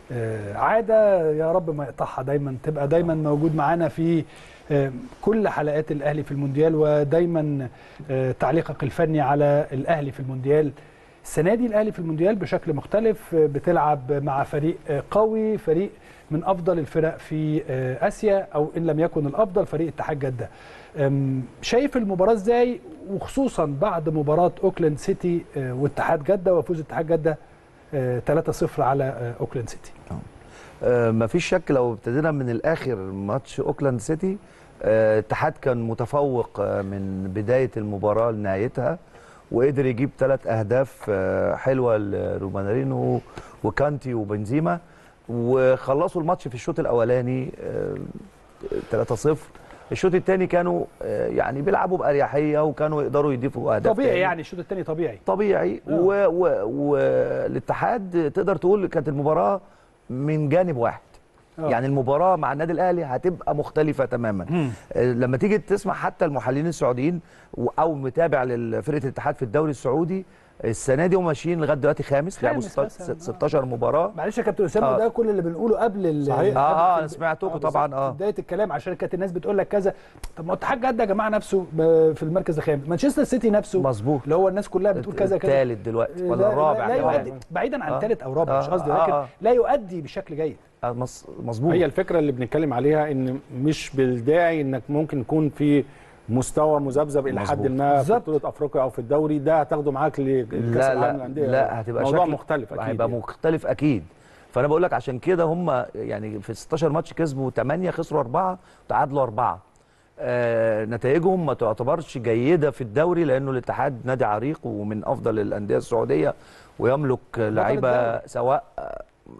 آه، عاده يا رب ما يقطعها دايما تبقى دايما موجود معانا في آه، كل حلقات الاهلي في المونديال ودايما آه، تعليقك الفني على الاهلي في المونديال السنه دي الاهلي في المونديال بشكل مختلف آه، بتلعب مع فريق آه، قوي فريق من افضل الفرق في آه، اسيا او ان لم يكن الافضل فريق اتحاد جده أم، شايف المباراه ازاي وخصوصا بعد مباراه اوكلاند سيتي آه، واتحاد جده وفوز اتحاد جده آه، 3-0 على آه، اوكلاند سيتي آه، مفيش شك لو ابتدينا من الاخر ماتش اوكلاند سيتي آه، اتحاد كان متفوق آه، من بدايه المباراه لنهايتها وقدر يجيب ثلاث اهداف آه، حلوه لرومانارينو وكانتي وبنزيما وخلصوا الماتش في الشوط الاولاني آه، 3-0 الشوط الثاني كانوا آه، يعني بيلعبوا باريحيه وكانوا يقدروا يضيفوا اهداف طبيعي تاني. يعني الشوط الثاني طبيعي طبيعي آه. و- و- والاتحاد تقدر تقول كانت المباراه من جانب واحد آه. يعني المباراه مع النادي الاهلي هتبقى مختلفه تماما مم. آه، لما تيجي تسمع حتى المحللين السعوديين و- او متابع لفرقه الاتحاد في الدوري السعودي السنه دي هم ماشيين لغايه دلوقتي خامس لعبوا خامس 16 مثلاً، آه. 16 مباراه معلش يا كابتن اسامه آه. ده كل اللي بنقوله قبل ال- صحيح. قبل- اه اه في- انا سمعتكم بالظبط، طبعا اه في بدايه الكلام عشان كانت الناس بتقول لك كذا طب ما اتحاد جده يا جماعه نفسه ب- في المركز الخامس مانشستر سيتي نفسه مظبوط اللي هو الناس كلها بتقول كذا كذا الثالث دلوقتي لا- ولا الرابع لا, لا كمان. يؤدي بعيدا عن آه. ثالث او رابع مش آه، قصدي آه، ولكن آه. لا يؤدي بشكل جيد آه، مص- مظبوط هي الفكره اللي بنتكلم عليها ان مش بالداعي انك ممكن يكون في مستوى مذبذب الى حد مظبوط. ما في بالظبط. بطوله افريقيا او في الدوري ده هتاخده معاك لكاس لا العالم لا للانديه لا هتبقى موضوع شكل مختلف اكيد هيبقى يعني. مختلف اكيد فانا بقول لك عشان كده هم يعني في 16 ماتش كسبوا 8 خسروا 4 تعادلوا 4 آه نتائجهم ما تعتبرش جيده في الدوري لانه الاتحاد نادي عريق ومن افضل الانديه السعوديه ويملك لعيبه الدوري. سواء آه،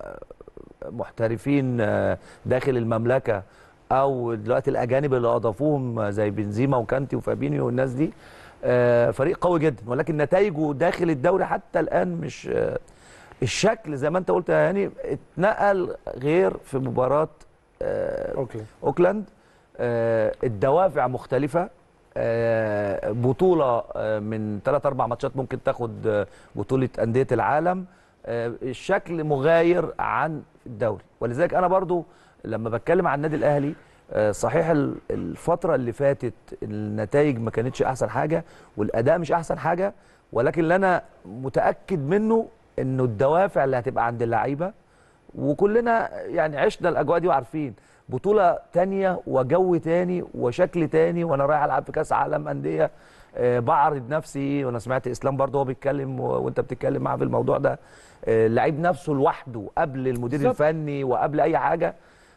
محترفين آه، داخل المملكه او دلوقتي الاجانب اللي اضافوهم زي بنزيما وكانتي وفابينيو والناس دي آه، فريق قوي جدا ولكن نتائجه داخل الدوري حتى الان مش آه، الشكل زي ما انت قلت يا هاني اتنقل غير في مباراه آه، اوكي اوكلاند آه، الدوافع مختلفه آه، بطوله آه، من 3 4 ماتشات ممكن تاخد آه، بطوله انديه العالم آه، الشكل مغاير عن الدوري ولذلك انا برضو لما بتكلم عن النادي الاهلي آه، صحيح ال- الفتره اللي فاتت النتائج ما كانتش احسن حاجه والاداء مش احسن حاجه ولكن اللي انا متاكد منه انه الدوافع اللي هتبقى عند اللعيبه وكلنا يعني عشنا الاجواء دي وعارفين بطوله تانية وجو تاني وشكل تاني وانا رايح العب في كاس عالم انديه آه، بعرض نفسي وانا سمعت اسلام برضه هو بيتكلم و- وانت بتتكلم معاه في الموضوع ده آه، اللعيب نفسه لوحده قبل المدير بالظبط. الفني وقبل اي حاجه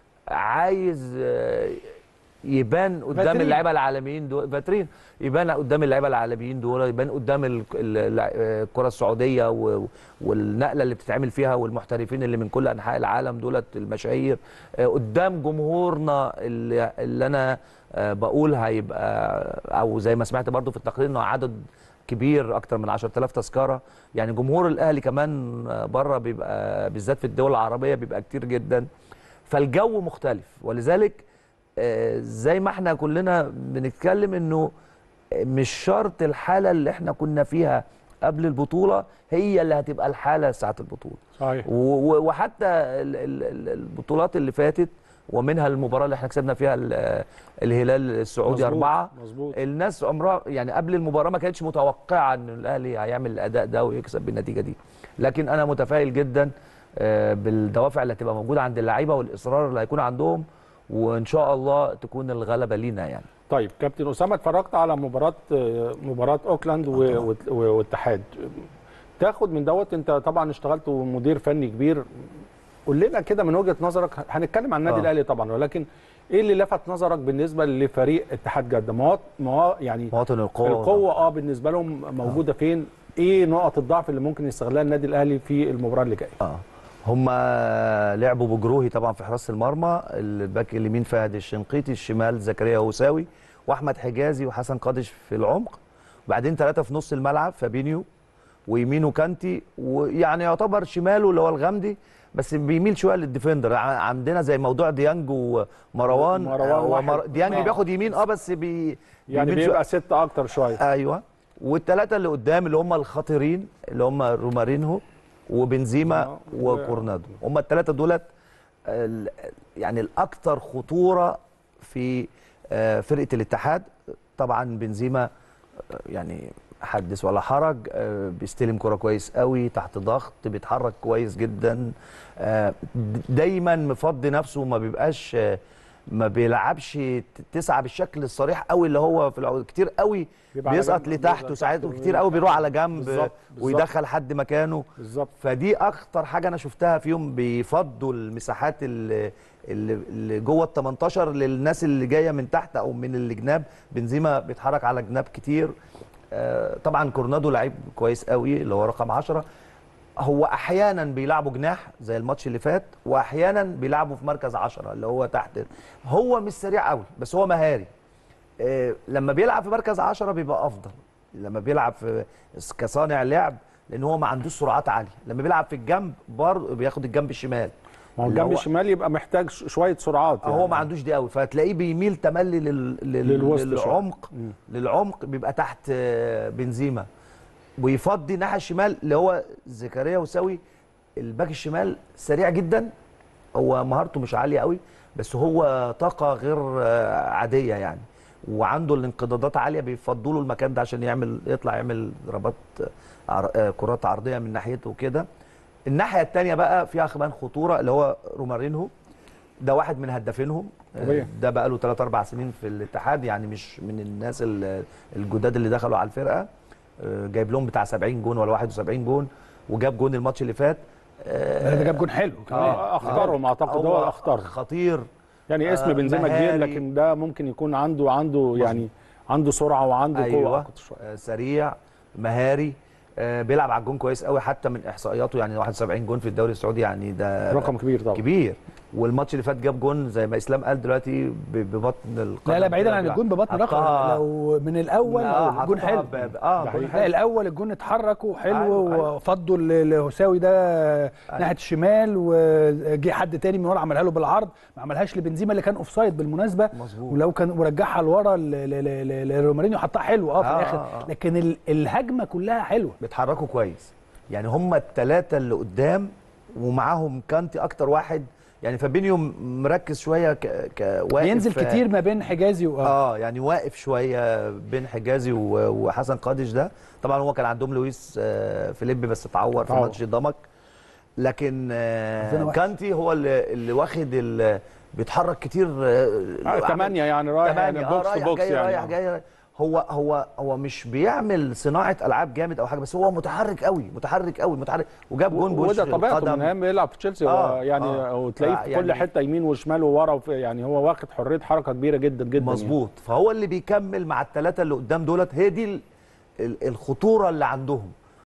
عايز آه، يبان قدام فاترين. اللعيبه العالميين دول فاترين يبان قدام اللعيبه العالميين دول يبان قدام ال- ال- آه، الكره السعوديه و- والنقله اللي بتتعمل فيها والمحترفين اللي من كل انحاء العالم دولت المشاهير آه، قدام جمهورنا اللي, اللي انا آه، بقول هيبقى او زي ما سمعت برضو في التقرير انه عدد كبير اكتر من 10000 تذكره يعني جمهور الاهلي كمان آه، بره بيبقى بالذات في الدول العربيه بيبقى كتير جدا فالجو مختلف ولذلك آه، زي ما احنا كلنا بنتكلم انه مش شرط الحاله اللي احنا كنا فيها قبل البطوله هي اللي هتبقى الحاله ساعه البطوله صحيح و- و- وحتى ال- ال- ال- البطولات اللي فاتت ومنها المباراه اللي احنا كسبنا فيها ال- الهلال السعودي مظبوط، أربعة مظبوط الناس عمرها يعني قبل المباراه ما كانتش متوقعه ان الاهلي هيعمل الاداء ده ويكسب بالنتيجه دي لكن انا متفائل جدا آه، بالدوافع اللي هتبقى موجوده عند اللعيبه والاصرار اللي هيكون عندهم وان شاء الله تكون الغلبه لينا يعني طيب كابتن اسامه اتفرجت على مباراه مباراه اوكلاند و- و- و- واتحاد تاخد من دوت انت طبعا اشتغلت مدير فني كبير قول لنا كده من وجهه نظرك هنتكلم عن النادي آه. الاهلي طبعا ولكن ايه اللي لفت نظرك بالنسبه لفريق اتحاد جده مواط موا يعني مواطن القوه القوه اه بالنسبه لهم موجوده فين ايه نقط الضعف اللي ممكن يستغلها النادي الاهلي في المباراه اللي جايه اه هم لعبوا بجروهي طبعا في حراسه المرمى الباك اليمين فهد الشنقيطي الشمال زكريا هوساوي واحمد حجازي وحسن قادش في العمق وبعدين ثلاثه في نص الملعب فابينيو ويمينه كانتي ويعني يعتبر شماله اللي هو الغامدي بس بيميل شويه للديفندر ع- عندنا زي موضوع ديانج ومروان مروان هو واحد. مر... ديانج آه. بياخد يمين اه بس بي يعني بيميل شوية- بيبقى ستة اكتر شويه ايوه والثلاثه اللي قدام اللي هم الخطيرين اللي هم رومارينهو وبنزيما آه، وكورنادو هم الثلاثه دولت ال- يعني الاكثر خطوره في آه، فرقه الاتحاد طبعا بنزيما آه، يعني حدث ولا حرج آه، بيستلم كرة كويس قوي تحت ضغط بيتحرك كويس جدا آه، د- دايما مفضي نفسه وما بيبقاش آه، ما بيلعبش ت- تسعة بالشكل الصريح قوي اللي هو في العو... كتير قوي بيبقى على بيسقط جنب، لتحت بيسقط وساعات تحت وكتير قوي بيروح على جنب بالظبط، بالظبط. ويدخل حد مكانه بالظبط فدي اكتر حاجه انا شفتها فيهم بيفضوا المساحات اللي, اللي اللي جوه ال 18 للناس اللي جايه من تحت او من الجناب بنزيما بيتحرك على جناب كتير آه، طبعا كورنادو لعيب كويس قوي اللي هو رقم 10 هو احيانا بيلعبوا جناح زي الماتش اللي فات واحيانا بيلعبوا في مركز 10 اللي هو تحت هو مش سريع قوي بس هو مهاري آه، لما بيلعب في مركز 10 بيبقى افضل لما بيلعب في كصانع لعب لان هو ما عندوش سرعات عاليه لما بيلعب في الجنب برضه بياخد الجنب الشمال ما هو اللي الجنب هو- الشمال يبقى محتاج ش- شويه سرعات هو ما عندوش دي قوي فتلاقيه بيميل تملي لل... لل... للوسط شوية. للعمق مم. للعمق بيبقى تحت آه، بنزيما ويفضي الناحيه الشمال اللي هو زكريا وسوي الباك الشمال سريع جدا هو مهارته مش عاليه قوي بس هو طاقه غير آه، عاديه يعني وعنده الانقضاضات عاليه بيفضوا له المكان ده عشان يعمل يطلع يعمل ضربات آه، عر- آه، كرات عرضيه من ناحيته وكده الناحيه الثانيه بقى فيها كمان خطوره اللي هو رومارينهو ده واحد من هدافينهم آه، طبيعي. ده بقى له 3 4 سنين في الاتحاد يعني مش من الناس ال- الجداد اللي دخلوا على الفرقه آه، جايب لهم بتاع 70 جون ولا 71 جون وجاب جون الماتش اللي فات آه، ده جاب جون حلو كمان آه، اختارهم اعتقد هو اختارهم خطير يعني اسم آه، بنزيما كبير مهاري. لكن ده ممكن يكون عنده عنده يعني عنده سرعه وعنده قوه ايوه أكتر شويه آه، سريع مهاري آه، بيلعب على الجون كويس قوي حتى من احصائياته يعني 71 جون في الدوري السعودي يعني ده رقم كبير طبعا كبير والماتش اللي فات جاب جون زي ما اسلام قال دلوقتي ب- ببطن القدم لا لا بعيدا كده عن بيلعب. الجون ببطن رقم حطها- لو من الاول آه، الجون حطها حلو ب- ب- اه ده جون حقيقي. لا حلو الاول الجون اتحركوا حلو أيوة، أيوة. وفضوا ل- لهساوي ده ناحيه الشمال وجه حد تاني من ورا عملها له بالعرض ما عملهاش لبنزيما اللي كان اوف سايد بالمناسبه مظبوط ولو كان ورجعها لورا ل- ل- ل- ل- لرومارينيو حطها حلو اه في آه، الاخر آه، آه. لكن ال- الهجمه كلها حلوه بيتحركوا كويس يعني هم الثلاثه اللي قدام ومعاهم كانتي اكتر واحد يعني فابينيو مركز شويه ك... كواقف بينزل كتير ما بين حجازي و اه يعني واقف شويه بين حجازي و- وحسن قادش ده طبعا هو كان عندهم لويس آه، فيليب بس اتعور في اتعور. ماتش ضمك لكن حظنا آه وحش. كانتي هو اللي, اللي واخد ال- بيتحرك كتير آه، ثمانية يعني رايح تمانية يعني آه بوكس تو رايح بوكس جاي يعني رايح جاي هو هو هو مش بيعمل صناعه العاب جامد او حاجه بس هو متحرك قوي متحرك قوي متحرك وجاب جون بوش وده طبيعته من القدم ايام بيلعب في تشيلسي آه، آه يعني آه. وتلاقيه آه، في كل يعني- حته يمين وشمال وورا وفي يعني هو واخد حريه حركه كبيره جدا جدا يعني. مظبوط فهو اللي بيكمل مع الثلاثه اللي قدام دولت هي دي ال- ال- الخطوره اللي عندهم